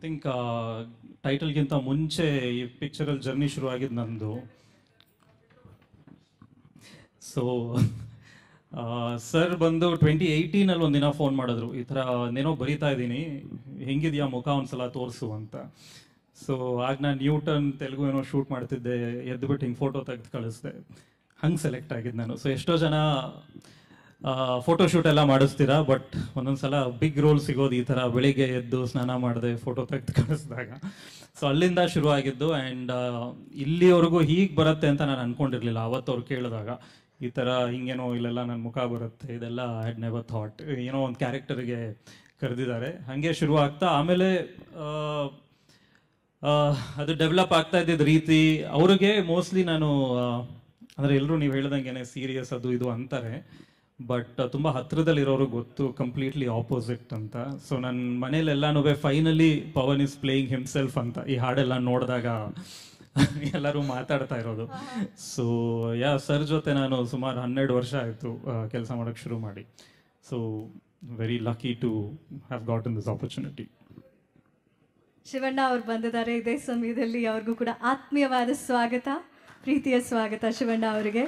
Think ಟೈಟಲ್ಗಿಂತ ಮುಂಚೆ ಈ ಪಿಕ್ಚರಲ್ಲಿ journey ಶುರು ಆಗಿದ್ದು ನಂದು ಸೊ ಸರ್ ಬಂದು ಟ್ವೆಂಟಿ ಏಯ್ಟೀನಲ್ಲಿ ಒಂದಿನ ಫೋನ್ ಮಾಡಿದ್ರು ಈ ಥರ ನೇನೋ ಬರಿತಾ ಇದ್ದೀನಿ ಹೆಂಗಿದ್ಯಾ ಮುಖ ಒಂದ್ಸಲ ತೋರಿಸು ಅಂತ ಸೊ ಆಗ ನಾನು ನ್ಯೂಟನ್ ತೆಲುಗು ಏನೋ ಶೂಟ್ ಮಾಡ್ತಿದ್ದೆ ಎದ್ದುಬಿಟ್ಟು ಹಿಂಗೆ ಫೋಟೋ ತೆಗೆದು ಕಳಿಸ್ದೆ ಹಂಗೆ ಸೆಲೆಕ್ಟ್ ಆಗಿದ್ದು ನಾನು ಸೊ ಎಷ್ಟೋ ಜನ ಫೋಟೋ ಶೂಟ್ ಎಲ್ಲ ಮಾಡಿಸ್ತೀರಾ ಬಟ್ ಒಂದೊಂದ್ಸಲ ಬಿಗ್ ರೋಲ್ ಸಿಗೋದು ಈ ಥರ ಬೆಳಿಗ್ಗೆ ಎದ್ದು ಸ್ನಾನ ಮಾಡಿದೆ ಫೋಟೋ ತೆಗೆದು ಕಳಿಸಿದಾಗ ಸೊ ಅಲ್ಲಿಂದ ಶುರು ಆಗಿದ್ದು ಆ್ಯಂಡ್ ಇಲ್ಲಿವರೆಗೂ ಹೀಗೆ ಬರುತ್ತೆ ಅಂತ ನಾನು ಅನ್ಕೊಂಡಿರ್ಲಿಲ್ಲ ಅವತ್ತು ಅವ್ರು ಕೇಳಿದಾಗ ಈ ಥರ ಹಿಂಗೇನೋ ಇಲ್ಲೆಲ್ಲ ನನ್ನ ಮುಖ ಬರುತ್ತೆ ಇದೆಲ್ಲ ಹ್ಯಾಡ್ ನೆವರ್ ಥಾಟ್ ಏನೋ ಒಂದು ಕ್ಯಾರೆಕ್ಟರ್ಗೆ ಕರೆದಿದ್ದಾರೆ ಹಾಗೆ ಶುರು ಆಗ್ತಾ ಆಮೇಲೆ ಆ, ಆ, ಅದು ಡೆವಲಪ್ ಆಗ್ತಾ ಇದ್ದಿದ್ದ ರೀತಿ ಅವ್ರಿಗೆ ಮೋಸ್ಟ್ಲಿ ನಾನು ಆ, ಅಂದ್ರೆ ಎಲ್ಲರೂ ನೀವು ಹೇಳ್ದಂಗೆನೆ ಸೀರಿಯಸ್ ಅದು ಇದು ಅಂತಾರೆ ಬಟ್ ತುಂಬ ಹತ್ರದಲ್ಲಿರೋರು ಗೊತ್ತು ಕಂಪ್ಲೀಟ್ಲಿ ಆಪೋಸಿಟ್ ಅಂತ ಸೊ ನನ್ನ ಮನೇಲೆಲ್ಲಾನು finally Pavan is playing himself ಅಂತ ಈ ಹಾಡೆಲ್ಲ ನೋಡಿದಾಗ ಎಲ್ಲರೂ ಮಾತಾಡ್ತಾ ಇರೋದು ಸೊ ಯಾ ಸರ್ ಜೊತೆ ನಾನು ಸುಮಾರು ಹನ್ನೆರಡು ವರ್ಷ ಆಯಿತು ಕೆಲಸ ಮಾಡೋಕ್ಕೆ ಶುರು ಮಾಡಿ so very lucky to have got in this opportunity Shivanna ಅವ್ರು ಬಂದಿದ್ದಾರೆ ಇದೇ ಸಮಯದಲ್ಲಿ ಅವ್ರಿಗೂ ಕೂಡ ಆತ್ಮೀಯವಾದ ಸ್ವಾಗತ ಪ್ರೀತಿಯ ಸ್ವಾಗತ ಶಿವಣ್ಣ ಅವರಿಗೆ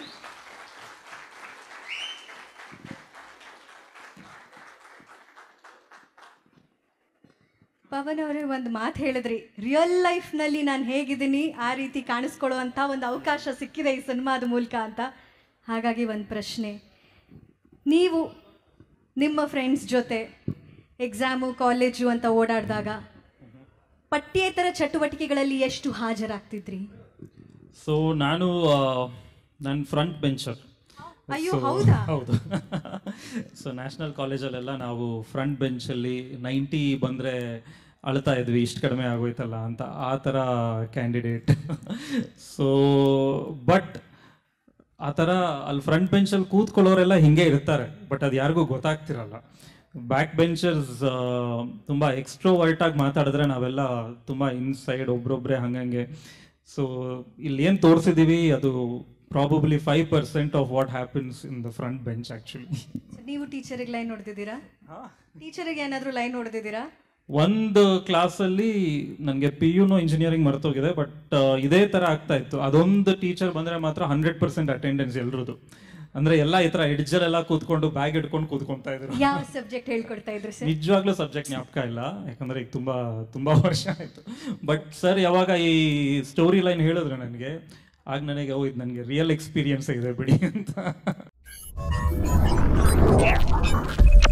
ಪವನ್ ಅವರೇ ಒಂದು ಮಾತು ಹೇಳಿದ್ರಿ ರಿಯಲ್ ಲೈಫ್ನಲ್ಲಿ ನಾನು ಹೇಗಿದ್ದೀನಿ ಆ ರೀತಿ ಕಾಣಿಸ್ಕೊಳ್ಳುವಂಥ ಒಂದು ಅವಕಾಶ ಸಿಕ್ಕಿದೆ ಈ ಸಿನಿಮಾದ ಮೂಲಕ ಅಂತ ಹಾಗಾಗಿ ಒಂದು ಪ್ರಶ್ನೆ ನೀವು ನಿಮ್ಮ ಫ್ರೆಂಡ್ಸ್ ಜೊತೆ ಎಕ್ಸಾಮು ಕಾಲೇಜು ಅಂತ ಓಡಾಡಿದಾಗ ಪಠ್ಯೇತರ ಚಟುವಟಿಕೆಗಳಲ್ಲಿ ಎಷ್ಟು ಹಾಜರಾಗ್ತಿದ್ರಿ ಸೊ ನಾನು ನನ್ನ ಫ್ರಂಟ್ ಬೆಂಚರ್ ಅಯ್ಯೋ, ಹೌದಾ? ಹೌದು ಸೊ ನ್ಯಾಷನಲ್ ಕಾಲೇಜಲ್ಲೆಲ್ಲ ನಾವು ಫ್ರಂಟ್ ಬೆಂಚಲ್ಲಿ ನೈಂಟಿ ಬಂದರೆ ಅಳ್ತಾ ಇದ್ವಿ ಇಷ್ಟು ಕಡಿಮೆ ಆಗೋಯ್ತಲ್ಲ ಅಂತ ಆ ಥರ ಕ್ಯಾಂಡಿಡೇಟ್ ಸೊ ಬಟ್ ಆ ಥರ ಅಲ್ಲಿ ಫ್ರಂಟ್ ಬೆಂಚಲ್ಲಿ ಕೂತ್ಕೊಳ್ಳೋರೆಲ್ಲ ಹಿಂಗೆ ಇರ್ತಾರೆ ಬಟ್ ಅದು ಯಾರಿಗೂ ಗೊತ್ತಾಗ್ತಿರಲ್ಲ ಬ್ಯಾಕ್ ಬೆಂಚರ್ಸ್ ತುಂಬ ಎಕ್ಸ್ಟ್ರೋವರ್ಟ್ ಆಗಿ ಮಾತಾಡಿದ್ರೆ ನಾವೆಲ್ಲ ತುಂಬ ಇನ್ಸೈಡ್ ಒಬ್ರೊಬ್ರೆ ಹಂಗಂಗೆ ಸೊ ಇಲ್ಲಿ ಏನು ತೋರಿಸಿದೀವಿ ಅದು probably five percent of what happens in the front bench actually ನೀವು ಟೀಚರಿಗೆ ಲೈನ್ ಹೊಡೆದಿದ್ದೀರಾ ಟೀಚರಿಗೆ ಏನಾದರೂ ಲೈನ್ ಹೊಡೆದಿದ್ದೀರಾ ಒಂದು ಕ್ಲಾಸಲ್ಲಿ ನನಗೆ ಪಿ ಯುನೋ ಇಂಜಿನಿಯರಿಂಗ್ ಮರ್ತೋಗಿದೆ ಬಟ್ ಇದೇ ಥರ ಆಗ್ತಾ ಇತ್ತು ಅದೊಂದು ಟೀಚರ್ ಬಂದರೆ ಮಾತ್ರ ಹಂಡ್ರೆಡ್ ಪರ್ಸೆಂಟ್ ಅಟೆಂಡೆನ್ಸ್ ಎಲ್ರದ್ದು ಅಂದ್ರೆ ಎಲ್ಲ ಈ ಥರ ಎಡ್ಜಲ್ಲೆಲ್ಲ ಕೂತ್ಕೊಂಡು ಬ್ಯಾಗ್ ಇಟ್ಕೊಂಡು ಕೂತ್ಕೊಂತಾ ಇದ್ರು ಯಾವ ಸಬ್ಜೆಕ್ಟ್ ಹೇಳ್ಕೊಡ್ತಾ ಇದ್ರು ಸರ್ ನಿಜವಾಗ್ಲೂ ಸಬ್ಜೆಕ್ಟ್ ಜ್ಞಾಪಕ ಇಲ್ಲ ಯಾಕಂದ್ರೆ ಈಗ ತುಂಬಾ ತುಂಬಾ ವರ್ಷ ಆಯ್ತು ಬಟ್ ಸರ್ ಯಾವಾಗ ಈ ಸ್ಟೋರಿ ಲೈನ್ ಹೇಳಿದ್ರು ನನಗೆ ಆಗ ನನಗೆ ಓ ಇದು ನನಗೆ ರಿಯಲ್ ಎಕ್ಸ್ಪೀರಿಯನ್ಸ್ ಇದೆ ಬಿಡಿ ಅಂತ